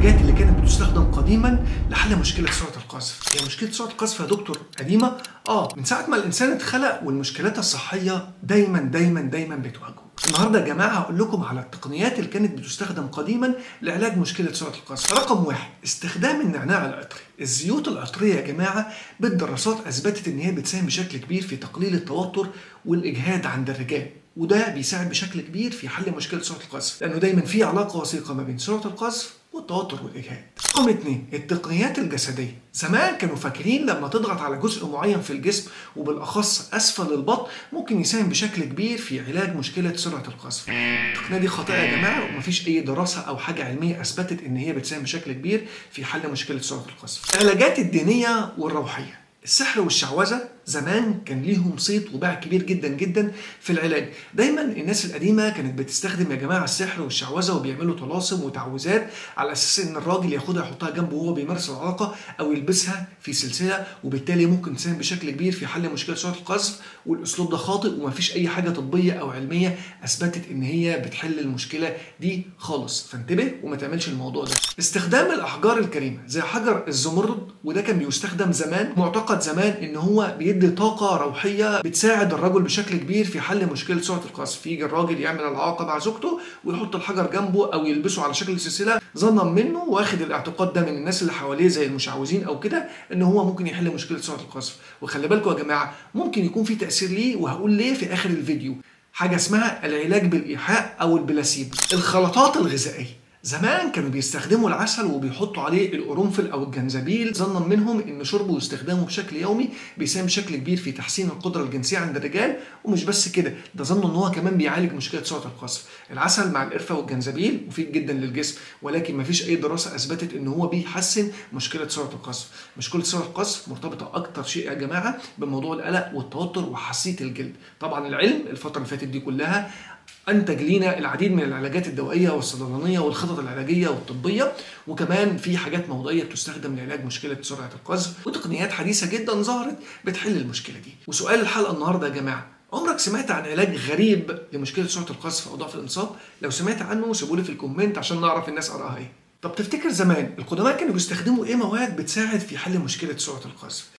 العلاجات اللي كانت بتستخدم قديما لحل مشكله سرعه القذف هي مشكله سرعه القذف يا دكتور قديمه اه من ساعه ما الانسان اتخلق والمشكلات الصحيه دايما دايما دايما بتواجهه النهارده يا جماعه هقول لكم على التقنيات اللي كانت بتستخدم قديما لعلاج مشكله سرعه القذف رقم واحد استخدام النعناع العطري الزيوت العطريه يا جماعه بالدراسات اثبتت ان هي بتساهم بشكل كبير في تقليل التوتر والاجهاد عند الرجال وده بيساعد بشكل كبير في حل مشكله سرعه القذف لانه دايما في علاقه وثيقه ما بين سرعه القذف والتوتر والاجهاد. رقم اثنين التقنيات الجسديه، زمان كانوا فاكرين لما تضغط على جزء معين في الجسم وبالاخص اسفل البطن ممكن يساهم بشكل كبير في علاج مشكله سرعه القذف. التقنيه دي خاطئه يا جماعه ومفيش اي دراسه او حاجه علميه اثبتت ان هي بتساهم بشكل كبير في حل مشكله سرعه القذف. العلاجات الدينيه والروحيه السحر والشعوذة زمان كان ليهم صيت وباع كبير جدا جدا في العلاج دايما الناس القديمة كانت بتستخدم يا جماعة السحر والشعوذة وبيعملوا طلاسم وتعويذات على أساس إن الراجل ياخدها يحطها جنبه وهو بيمارس العلاقة أو يلبسها في سلسلة وبالتالي ممكن تساهم بشكل كبير في حل مشكلة سرعة القذف والأسلوب ده خاطئ ومفيش أي حاجة طبية أو علمية أثبتت إن هي بتحل المشكلة دي خالص فانتبه وما تعملش الموضوع ده استخدام الأحجار الكريمة زي حجر الزمرد وده كان بيستخدم زمان معتقد زمان إن هو بيدي طاقة روحية بتساعد الرجل بشكل كبير في حل مشكلة سرعة القذف يجي الراجل يعمل العلاقة مع زوجته ويحط الحجر جنبه أو يلبسه على شكل سلسلة ظنا منه واخد الاعتقاد ده من الناس اللي حواليه زي المشعوذين أو كده إن هو ممكن يحل مشكلة سرعة القذف وخلي بالكم يا جماعة ممكن يكون في تأثير ليه وهقول ليه في آخر الفيديو حاجة اسمها العلاج بالإيحاء أو البلاسيبو الخلطات الغذائية زمان كانوا بيستخدموا العسل وبيحطوا عليه القرنفل او الجنزبيل ظنا منهم ان شربه واستخدامه بشكل يومي بيساهم بشكل كبير في تحسين القدره الجنسيه عند الرجال ومش بس كده ده ظنوا ان هو كمان بيعالج مشكله سرعه القذف العسل مع القرفه والجنزبيل مفيد جدا للجسم ولكن مفيش اي دراسه اثبتت ان هو بيحسن مشكله سرعه القذف مشكله سرعه القذف مرتبطه اكتر شيء يا جماعه بموضوع القلق والتوتر وحساسيه الجلد طبعا العلم الفتره اللي فاتت دي كلها انتج لينا العديد من العلاجات الدوائيه والصيدلانيه والخطط العلاجيه والطبيه وكمان في حاجات موضعيه بتستخدم لعلاج مشكله سرعه القذف وتقنيات حديثه جدا ظهرت بتحل المشكله دي وسؤال الحلقه النهارده يا جماعه عمرك سمعت عن علاج غريب لمشكله سرعه القذف او ضعف الانصاب لو سمعت عنه سيبوا لي في الكومنت عشان نعرف الناس ارائها ايه طب تفتكر زمان القدماء كانوا بيستخدموا ايه مواد بتساعد في حل مشكله سرعه القذف